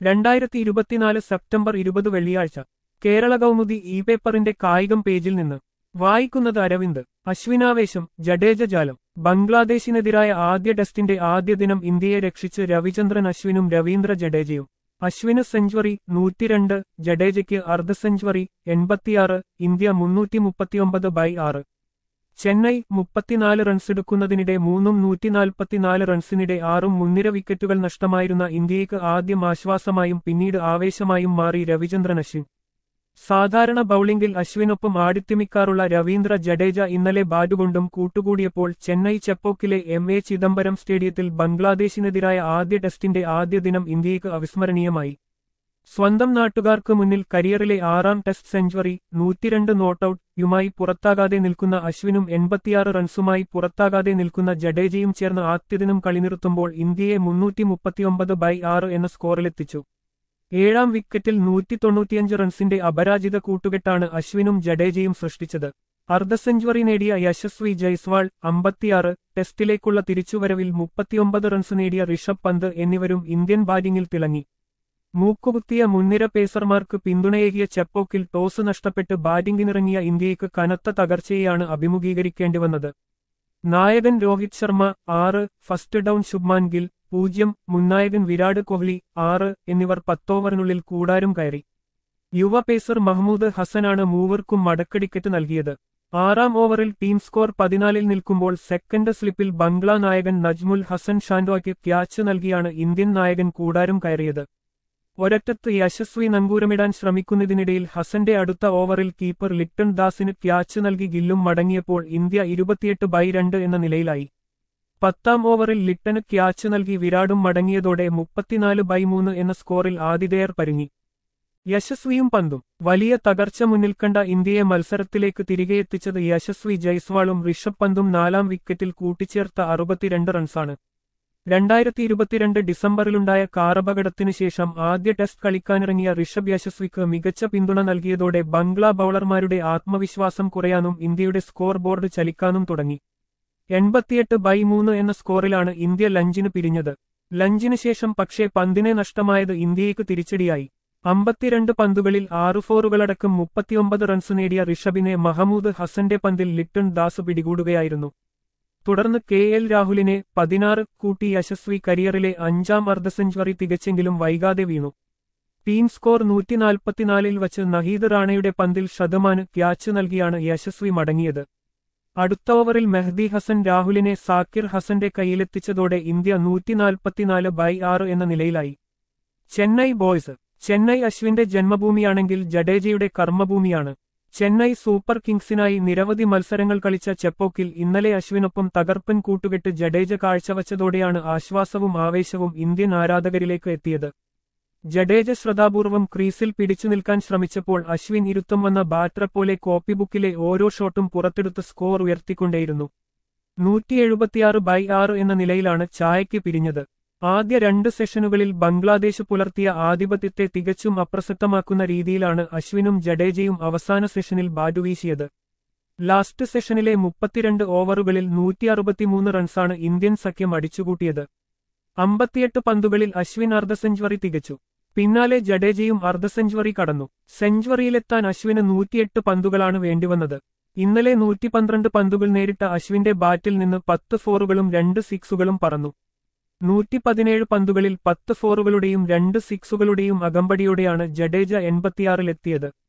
രണ്ടായിരത്തി ഇരുപത്തിനാല് സെപ്റ്റംബർ ഇരുപത് വെള്ളിയാഴ്ച കേരള കൗമുദി ഇ പേപ്പറിന്റെ കായികം പേജിൽ നിന്ന് വായിക്കുന്നത് അരവിന്ദ് അശ്വിനാവേശം ജഡേജ ജാലം ബംഗ്ലാദേശിനെതിരായ ആദ്യ ടെസ്റ്റിന്റെ ആദ്യ ദിനം ഇന്ത്യയെ രക്ഷിച്ച് രവിചന്ദ്രൻ അശ്വിനും രവീന്ദ്ര ജഡേജയും അശ്വിന് സെഞ്ചുറി നൂറ്റിരണ്ട് ജഡേജയ്ക്ക് അർദ്ധ സെഞ്ചുറി എൺപത്തിയാറ് ഇന്ത്യ മുന്നൂറ്റി മുപ്പത്തിയൊമ്പത് ബൈ ആറ് ചെന്നൈ മുപ്പത്തിനാല് റൺസെടുക്കുന്നതിനിടെ മൂന്നും നൂറ്റിനാൽപ്പത്തിനാല് റൺസിനിടെ ആറും മുൻനിര വിക്കറ്റുകൾ നഷ്ടമായിരുന്ന ഇന്ത്യയ്ക്ക് ആദ്യം ആശ്വാസമായും പിന്നീട് ആവേശമായും മാറി രവിചന്ദ്രൻ അശ്വിൻ സാധാരണ ബൌളിംഗിൽ അശ്വിനൊപ്പം ആടിത്തിമിക്കാറുള്ള രവീന്ദ്ര ജഡേജ ഇന്നലെ ബാറ്റുകൊണ്ടും കൂട്ടുകൂടിയപ്പോൾ ചെന്നൈ ചെപ്പോക്കിലെ എം എ ചിദംബരം സ്റ്റേഡിയത്തിൽ ബംഗ്ലാദേശിനെതിരായ ആദ്യ ടെസ്റ്റിന്റെ ആദ്യ ദിനം ഇന്ത്യയ്ക്ക് അവിസ്മരണീയമായി സ്വന്തം നാട്ടുകാർക്ക് മുന്നിൽ കരിയറിലെ ആറാം ടെസ്റ്റ് സെഞ്ചുറി നൂറ്റിരണ്ട് നോട്ടൌട്ട് യുമായി പുറത്താകാതെ നിൽക്കുന്ന അശ്വിനും എൺപത്തിയാറ് റൺസുമായി പുറത്താകാതെ നിൽക്കുന്ന ജഡേജയും ചേർന്ന് ആദ്യദിനം കളി നിർത്തുമ്പോൾ ഇന്ത്യയെ മുന്നൂറ്റി മുപ്പത്തിയൊമ്പത് ബൈ ആറ് എന്ന സ്കോറിലെത്തിച്ചു ഏഴാം വിക്കറ്റിൽ നൂറ്റി തൊണ്ണൂറ്റിയഞ്ച് റൺസിന്റെ അപരാജിത കൂട്ടുകെട്ടാണ് അശ്വിനും ജഡേജയും സൃഷ്ടിച്ചത് അർദ്ധ സെഞ്ചുറി നേടിയ യശസ്വി ജയ്സ്വാൾ അമ്പത്തിയാറ് ടെസ്റ്റിലേക്കുള്ള തിരിച്ചുവരവിൽ മുപ്പത്തിയൊമ്പത് റൺസ് നേടിയ ഋഷഭ് പന്ത് എന്നിവരും ഇന്ത്യൻ ബാറ്റിംഗിൽ തിളങ്ങി മൂക്കുകുത്തിയ മുൻനിര പേസർമാർക്ക് പിന്തുണയേകിയ ചെപ്പോക്കിൽ ടോസ് നഷ്ടപ്പെട്ട് ബാറ്റിംഗിനിറങ്ങിയ ഇന്ത്യയ്ക്ക് കനത്ത തകർച്ചയെയാണ് അഭിമുഖീകരിക്കേണ്ടി വന്നത് നായകൻ രോഹിത് ശർമ്മ ആറ് ഫസ്റ്റ് ഡൌൺ ശുഭ്മാൻ ഗിൽ പൂജ്യം മുന്നായകൻ വിരാട് കോഹ്ലി ആറ് എന്നിവർ പത്തോവറിനുള്ളിൽ കൂടാരും കയറി യുവ പേസർ മഹ്മൂദ് ഹസനാണ് മൂവർക്കും മടക്കടിക്കറ്റ് നൽകിയത് ആറാം ഓവറിൽ ടീം സ്കോർ പതിനാലിൽ നിൽക്കുമ്പോൾ സെക്കൻഡ് സ്ലിപ്പിൽ ബംഗ്ലാ നായകൻ നജ്മുൽ ഹസൻ ഷാൻഡോയ്ക്ക് ക്യാച്ച് നൽകിയാണ് ഇന്ത്യൻ നായകൻ കൂടാരും കയറിയത് ഒരറ്റത്ത് യശസ്വി നങ്കൂരമിടാൻ ശ്രമിക്കുന്നതിനിടയിൽ ഹസന്റെ അടുത്ത ഓവറിൽ കീപ്പർ ലിപ്ടൺ ദാസിന് ക്യാച്ച് നൽകി ഗില്ലും മടങ്ങിയപ്പോൾ ഇന്ത്യ ഇരുപത്തിയെട്ട് ബൈ രണ്ട് എന്ന നിലയിലായി പത്താം ഓവറിൽ ലിട്ടന് ക്യാച്ച് നൽകി വിരാടും മടങ്ങിയതോടെ മുപ്പത്തിനാല് ബൈ മൂന്ന് എന്ന സ്കോറിൽ ആതിഥേയർ പരുങ്ങി യശസ്വിയും പന്തും വലിയ തകർച്ച മുന്നിൽ കണ്ട ഇന്ത്യയെ മത്സരത്തിലേക്ക് തിരികെ എത്തിച്ചത് യശസ്വി ജയ്സ്വാളും ഋഷഭ് പന്തും നാലാം വിക്കറ്റിൽ കൂട്ടിച്ചേർത്ത അറുപത്തിരണ്ട് റൺസാണ് രണ്ടായിരത്തി ഇരുപത്തിരണ്ട് ഡിസംബറിലുണ്ടായ കാറപകടത്തിനു ശേഷം ആദ്യ ടെസ്റ്റ് കളിക്കാനിറങ്ങിയ ഋഷഭ് യശസ്വിക്ക് മികച്ച പിന്തുണ നൽകിയതോടെ ബംഗ്ലാ ബൌളർമാരുടെ ആത്മവിശ്വാസം കുറയാനും ഇന്ത്യയുടെ സ്കോർ ബോർഡ് ചലിക്കാനും തുടങ്ങി എൺപത്തിയെട്ട് ബൈ മൂന്ന് എന്ന സ്കോറിലാണ് ഇന്ത്യ ലഞ്ചിന് പിരിഞ്ഞത് ലഞ്ചിന് ശേഷം പക്ഷേ പന്തിനെ നഷ്ടമായത് ഇന്ത്യയ്ക്ക് തിരിച്ചടിയായി അമ്പത്തിരണ്ട് പന്തുകളിൽ ആറ് ഫോറുകളടക്കം മുപ്പത്തിയൊമ്പത് റൺസ് നേടിയ ഋഷഭിനെ മഹമൂദ് ഹസന്റെ പന്തിൽ ലിട്ടൺ ദാസ് പിടികൂടുകയായിരുന്നു തുടർന്ന് കെ എൽ രാഹുലിനെ പതിനാറ് കൂട്ടി യശസ്വി കരിയറിലെ അഞ്ചാം അർദ്ധ സെഞ്ചുറി തികച്ചെങ്കിലും വൈകാതെ വീണു ടീം സ്കോർ നൂറ്റിനാൽപ്പത്തിനാലിൽ വച്ച് നഹീദ് റാണയുടെ പന്തിൽ ശതമാന് ക്യാച്ച് നൽകിയാണ് യശസ്വി മടങ്ങിയത് അടുത്ത ഓവറിൽ മെഹ്ദി ഹസൻ രാഹുലിനെ സാക്കിർ ഹസന്റെ കയ്യിലെത്തിച്ചതോടെ ഇന്ത്യ നൂറ്റിനാൽപ്പത്തിനാല് ബൈ ആറ് എന്ന നിലയിലായി ചെന്നൈ ബോയ്സ് ചെന്നൈ അശ്വിന്റെ ജന്മഭൂമിയാണെങ്കിൽ ജഡേജയുടെ കർമ്മഭൂമിയാണ് ചെന്നൈ സൂപ്പർ കിങ്സിനായി നിരവധി മത്സരങ്ങൾ കളിച്ച ചെപ്പോക്കിൽ ഇന്നലെ അശ്വിനൊപ്പം തകർപ്പൻ കൂട്ടുകെട്ട് ജഡേജ കാഴ്ചവച്ചതോടെയാണ് ആശ്വാസവും ആവേശവും ഇന്ത്യൻ ആരാധകരിലേക്ക് എത്തിയത് ജഡേജ ശ്രദ്ധാപൂർവം ക്രീസിൽ പിടിച്ചു നിൽക്കാൻ ശ്രമിച്ചപ്പോൾ അശ്വിൻ ഇരുത്തം വന്ന ബാറ്ററെ പോലെ കോപ്പി ബുക്കിലെ ഓരോ ഷോട്ടും പുറത്തെടുത്ത് സ്കോർ ഉയർത്തിക്കൊണ്ടേയിരുന്നു നൂറ്റി എഴുപത്തിയാറ് ബൈ ആറ് എന്ന നിലയിലാണ് ചായയ്ക്ക് പിരിഞ്ഞത് ആദ്യ രണ്ട് സെഷനുകളിൽ ബംഗ്ലാദേശ് പുലർത്തിയ ആധിപത്യത്തെ തികച്ചും അപ്രസക്തമാക്കുന്ന രീതിയിലാണ് അശ്വിനും ജഡേജയും അവസാന സെഷനിൽ ബാറ്റുവീശിയത് ലാസ്റ്റ് സെഷനിലെ മുപ്പത്തിരണ്ട് ഓവറുകളിൽ നൂറ്റി അറുപത്തിമൂന്ന് റൺസാണ് ഇന്ത്യൻ സഖ്യം അടിച്ചുകൂട്ടിയത് അമ്പത്തിയെട്ട് പന്തുകളിൽ അശ്വിൻ അർദ്ധ സെഞ്ചുറി തികച്ചു പിന്നാലെ ജഡേജയും അർദ്ധ സെഞ്ചുറി കടന്നു സെഞ്ചുറിയിലെത്താൻ അശ്വിന് നൂറ്റിയെട്ട് പന്തുകളാണ് വേണ്ടിവന്നത് ഇന്നലെ നൂറ്റി പന്ത്രണ്ട് പന്തുകൾ നേരിട്ട അശ്വിന്റെ ബാറ്റിൽ നിന്ന് പത്ത് ഫോറുകളും രണ്ട് സിക്സുകളും പറന്നു നൂറ്റി പതിനേഴ് പന്തുകളിൽ പത്ത് ഫോറുകളുടെയും രണ്ട് സിക്സുകളുടെയും അകമ്പടിയോടെയാണ് ജഡേജ എൺപത്തിയാറിലെത്തിയത്